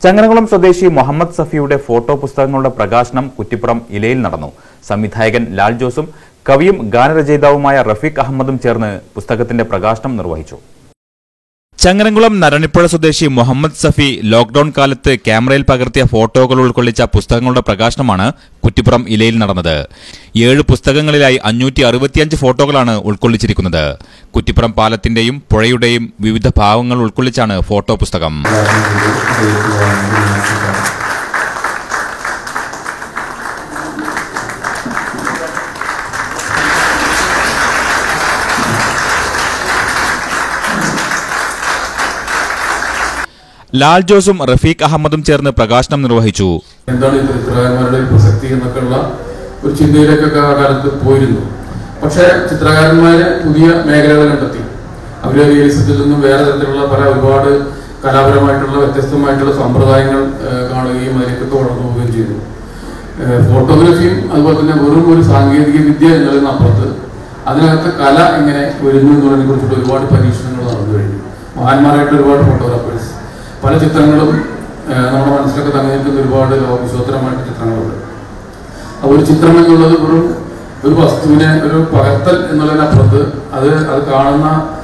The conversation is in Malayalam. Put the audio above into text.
ചങ്ങനകുളം സ്വദേശി മുഹമ്മദ് സഫിയുടെ ഫോട്ടോ പുസ്തകങ്ങളുടെ പ്രകാശനം കുറ്റിപ്പുറം ഇലയിൽ നടന്നു സംവിധായകൻ ലാൽ ജോസും കവിയും ഗാനരചയിതാവുമായ റഫീഖ് അഹമ്മദും ചേർന്ന് പുസ്തകത്തിന്റെ പ്രകാശനം നിർവഹിച്ചു ചങ്ങനകുളം നരണിപ്പുഴ സ്വദേശി മുഹമ്മദ് സഫി ലോക്ഡൌൺ കാലത്ത് ക്യാമറയിൽ പകർത്തിയ ഫോട്ടോകൾ ഉൾക്കൊള്ളിച്ച പുസ്തകങ്ങളുടെ പ്രകാശനമാണ് കുറ്റിപ്പുറം ഇലയിൽ നടന്നത് ഏഴ് പുസ്തകങ്ങളിലായി അഞ്ഞൂറ്റി അറുപത്തിയഞ്ച് ഫോട്ടോകളാണ് ഉൾക്കൊള്ളിച്ചിരിക്കുന്നത് കുറ്റിപ്പുറം പാലത്തിന്റെയും പുഴയുടെയും വിവിധ ഭാവങ്ങൾ ഉൾക്കൊള്ളിച്ചാണ് ഫോട്ടോ പുസ്തകം ലാൽ ജോസും റഫീഖ് അഹമ്മദും ചേർന്ന് പ്രകാശനം നിർവഹിച്ചു എന്താണ് ഈ ചിത്രകാരന്മാരുടെ ഒരു പ്രസക്തി എന്നൊക്കെയുള്ള ഒരു ചിന്തയിലേക്കൊക്കെ ആ കാലത്ത് പോയിരുന്നു പക്ഷേ ചിത്രകാരന്മാര് പുതിയ മേഖലകൾ കണ്ടെത്തി അവര് റിയലിസത്തിൽ നിന്നും വേറെ തരത്തിലുള്ള പല ഒരുപാട് കലാപരമായിട്ടുള്ള വ്യത്യസ്തമായിട്ടുള്ള സമ്പ്രദായങ്ങൾ ഏഹ്, കാണുകയും അതിലേക്ക് തുടർന്നു പോവുകയും ചെയ്തു ഏഹ്, ഫോട്ടോഗ്രാഫിയും അതുപോലെ തന്നെ വെറും ഒരു സാങ്കേതിക വിദ്യ എന്നതിനപ്പുറത്ത് അതിനകത്ത് കല എങ്ങനെ വരുന്നു എന്നുള്ളതിനെ കുറിച്ചിട്ട് ഒരുപാട് പരീക്ഷണങ്ങൾ നടന്നു കഴിഞ്ഞു മഹാന്മാരായിട്ട് ഒരുപാട് ഫോട്ടോഗ്രാഫേഴ്സ് പല ചിത്രങ്ങളും ഏഹ്, നമ്മുടെ മനസ്സിലൊക്കെ തങ്ങി നിൽക്കുന്ന ഒരുപാട് ലോകവിശ്വോത്തരമായിട്ട് ചിത്രങ്ങളുണ്ട് ആ ഒരു ചിത്രം എന്നുള്ളത് വെറും ഒരു വസ്തുവിനെ ഒരു പകർത്തൽ എന്നുള്ളതിനപ്പുറത്ത് അത് അത് കാണുന്ന